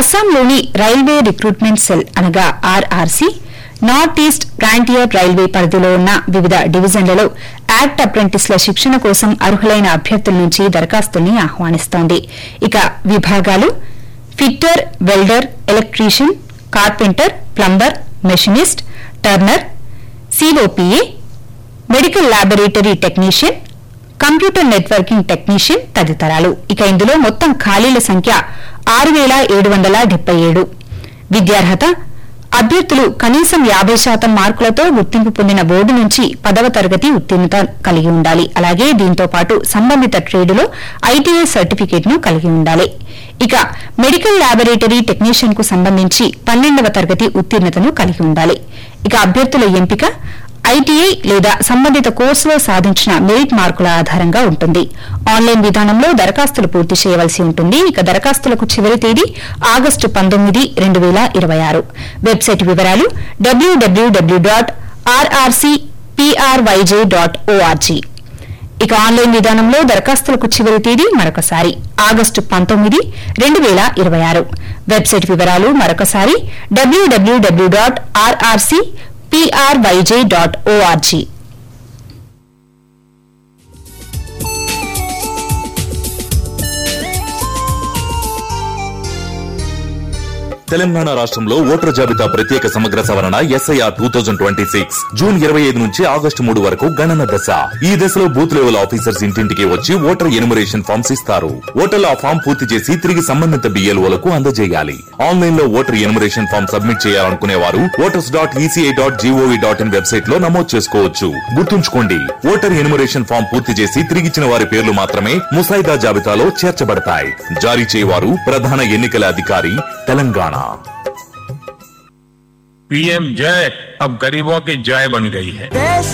అస్సాంలోని railway recruitment cell అనగా RRC north east ప్రాంతీయ రైల్వే పరిధిలో ఉన్న వివిధ డివిజన్లలో యాక్ట్ అప్రెంటిస్ల శిక్షణ కోసం అర్హులైన అభ్యర్థుల నుంచి దరఖాస్తుల్ని ఆహ్వానిస్తోంది ఇక విభాగాలు fitter welder electrician carpenter plumber machinist turner COPA medical laboratory technician computer networking technician తదితరాలు ఇక ఇందులో మొత్తం ఖాళీల సంఖ్య ఆరు వేల ఏడు వందల డెబ్బై ఏడు విద్యార్హత అభ్యర్థులు కనీసం యాభై శాతం మార్కులతో గుర్తింపు పొందిన బోర్డు నుంచి పదవ తరగతి ఉత్తీర్ణత కలిగి ఉండాలి అలాగే దీంతో పాటు సంబంధిత ట్రేడులో ఐటీఐ సర్టిఫికేట్ ను కలిగి ఉండాలి ఇక మెడికల్ ల్యాబొరేటరీ టెక్నీషియన్ కు సంబంధించి పన్నెండవ తరగతి ఉత్తీర్ణతను కలిగి ఉండాలి ఇక అభ్యర్థుల ఎంపిక ఐటీఐ లేదా సంబంధిత కోర్సులో సాధించిన మెరిట్ మార్కుల ఆధారంగా ఉంటుంది ఆన్లైన్ విధానంలో దరఖాస్తులు పూర్తి చేయవలసి ఉంటుంది ఇక దరఖాస్తులకు చివరి తేదీ ఆగస్టు పంతొమ్మిది రెండు వేల ఇరవై ఆరు వెబ్సైట్ వివరాలు డబ్ల్యూడబ్ల్యూడబ్ల్యూ డాట్ ఆర్ఆర్సీపీఆర్వైజే డాట్ ఓఆర్జీ ఇక ఆన్లైన్ విధానంలో దరఖాస్తులకు చివరి తేదీ మరొకసారి ఆగస్టు పంతొమ్మిది రెండు వేల ఇరవై ఆరు వెబ్సైట్ వివరాలు మరొకసారి డబ్ల్యూడబ్ల్యూడబ్ల్యూ dot RRC PRYJ dot ORG Telangana రాష్ట్రంలో ఓటర్ జాబితా ప్రత్యేక సమగ్ర సవరణ SIR two thousand twenty six June ఇరవై ఐదు నుంచి ఆగస్టు మూడు వరకు గణన దశ ఈ దశలో బూత్ లెవెల్ ఆఫీసర్స్ ఇంటింటికి వచ్చి ఓటర్ ఎనుమరేషన్ ఫామ్స్ ఇస్తారు ఓటర్లు ఆ ఫామ్ పూర్తి చేసి తిరిగి సంబంధిత బిఎల్ఓలకు అందజేయాలి ఆన్లైన్ లో ఓటర్ ఎనుమరేషన్ ఫామ్ సబ్మిట్ చేయాలనుకునే వారు voters dot ECI dot GOV dot in website లో నమోదు చేసుకోవచ్చు గుర్తుంచుకోండి ఓటర్ ఎనుమరేషన్ ఫామ్ పూర్తి చేసి తిరిగిచ్చిన వారి పేర్లు మాత్రమే ముసాయిదా జాబితాలో చేర్చబడతాయి జారీ చేయవారు ప్రధాన ఎన్నికల అధికారి తెలంగాణ पीएम जय अब गरीबों की जय बन गई है